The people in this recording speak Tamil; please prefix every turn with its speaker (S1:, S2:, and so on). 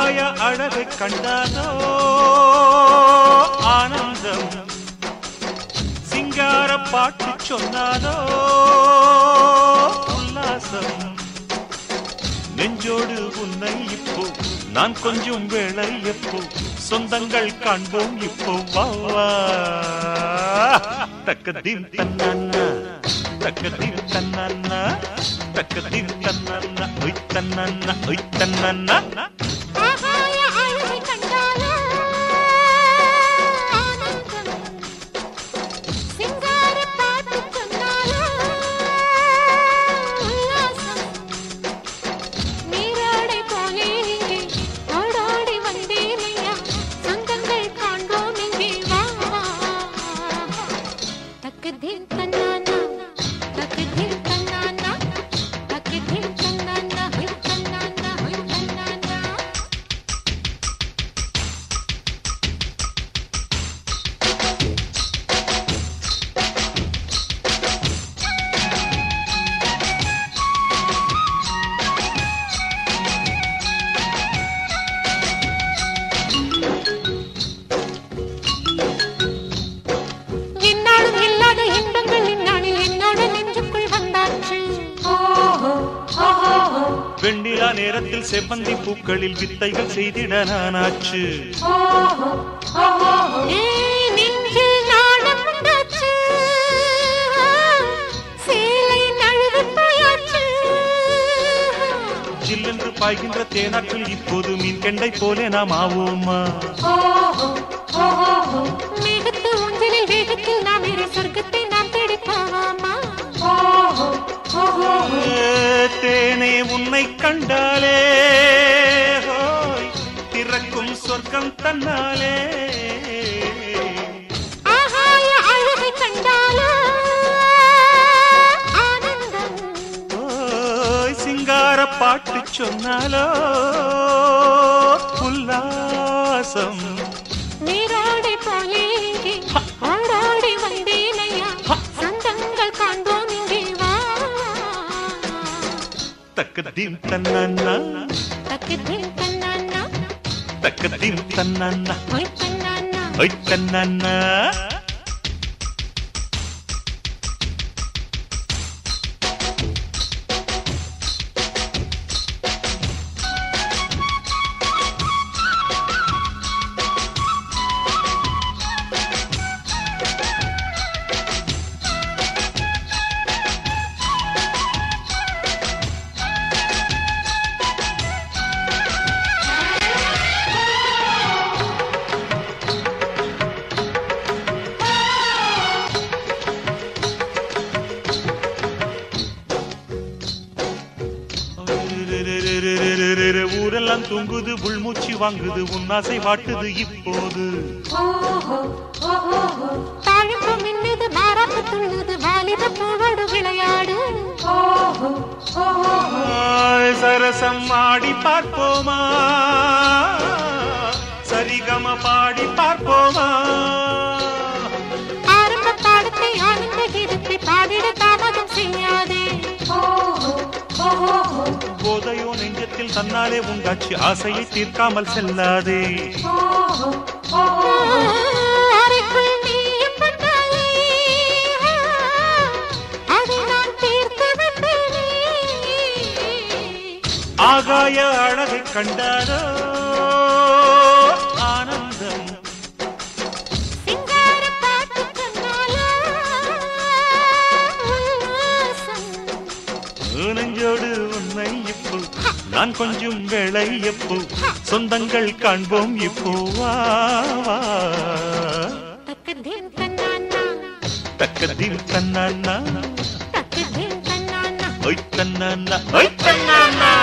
S1: ஆகாய அழகை கண்டாதோ ஆனந்தம் சிங்கார பாட்டு சொன்னாதோ உல்லாசம் நெஞ்சோடு உன்னை இப்போ நான் கொஞ்சம் வேளை எப்போ சொந்தங்கள் காண்போம் இப்போ வா வா. தக்கதீம் தன்னானா தக்கதீம் தன்னானா தக்கதீம் தன்னானா ஒய் தன்னானா ஒய் தன்னானா
S2: ஆகாய அழகை கண்டாலோ ஆனந்தம் சிங்கார பாட்டு சொன்னாலோ உல்லாசம் நீராடை போலே இங்கே ஓடோடி வந்தேனையா சொந்தங்கள் காண்போம் இங்கே வா வா. தக்கதீம் தன்னானா தக்கதீம் தன்னானா தக்கதீம் தன்னானா ஹொய் தன்னானா ஹொய் தன்னானா என்னாலும் இல்லாத இன்பங்கள் இந்நாளில் என்னோட நெஞ்சுக்குள் வந்தாச்சு
S1: வெண்ணிலா நேரத்தில் செவ்வந்தி பூக்களில் வித்தைகள் செய்திட நானாச்சு
S2: ஏய், நெஞ்சில் நாணம் உண்டாச்சு. சேலை நழுவி போயாச்சு.
S1: ஜில்லென்று பாய்கின்ற தேனாற்றில் இப்போது மீன் கெண்டை போலே நாம் ஆவோமா
S2: மேகத்து ஊஞ்சலில் வேகத்தில் நாம் இரு சொர்க்கத்தை நாம் தேடி போவோமா
S1: ஏ, தேனே உன்னை கண்டாலே ஹோய், திறக்கும் சொர்க்கம் தன்னாலே
S2: ஆகாய அழகை கண்டாலோ ஆனந்தம்
S1: ஓய் சிங்கார பாட்டு சொன்னாலோ உல்லாசம்
S2: நீரோடை போலே இங்கே ஓடோடி வந்தேனையா சொந்தங்கள் காண்போம் இங்கே வா
S1: தக்கதீம் தன்னானா
S2: தக்கதீம் தன்னானா
S1: தக்கதீம் தன்னானா
S2: ஹொய் தன்னானா
S1: ஒய் தன்னானா ஊரெல்லாம் தூங்குது உள்மூச்சு வாங்குது உன்னாசை வாட்டுது இப்போது
S2: தாழம்பு மின்னுது மாறாப்பு துள்ளுது வாலிப பூவோடு விளையாடு
S1: ஆய், சரசம் ஆடி பார்ப்போமா சரிகம பாடி பார்ப்போமா
S2: ஆரம்ப பாடத்தை ஆனந்த கீதத்தை பாடிட தாமதம் செய்யாதே
S1: போதையோ நெஞ்சத்தில் தன்னாலே உண்டாச்சு ஆசையை தீர்க்காமல் செல்லாதே
S2: அறைக்குள் நீயும் வந்தாலே, அதை நான் தீர்த்து விட்டேனே.
S1: ஆகாய அழகை கண்டாரோ ஆனந்தம்
S2: சிங்கார பாட்டு சொன்னாலோ உல்லாசம்.
S1: நெஞ்சோடு உன்னை இப்போ நான் கொஞ்சம் வேளை எப்போ சொந்தங்கள் காண்போம் இப்போ வா வா.
S2: தக்கதீம் தன்னானா,
S1: தக்கதீம் தன்னானா
S2: தக்கதீம் தன்னானா.
S1: Y தன்னானா Y தன்னானா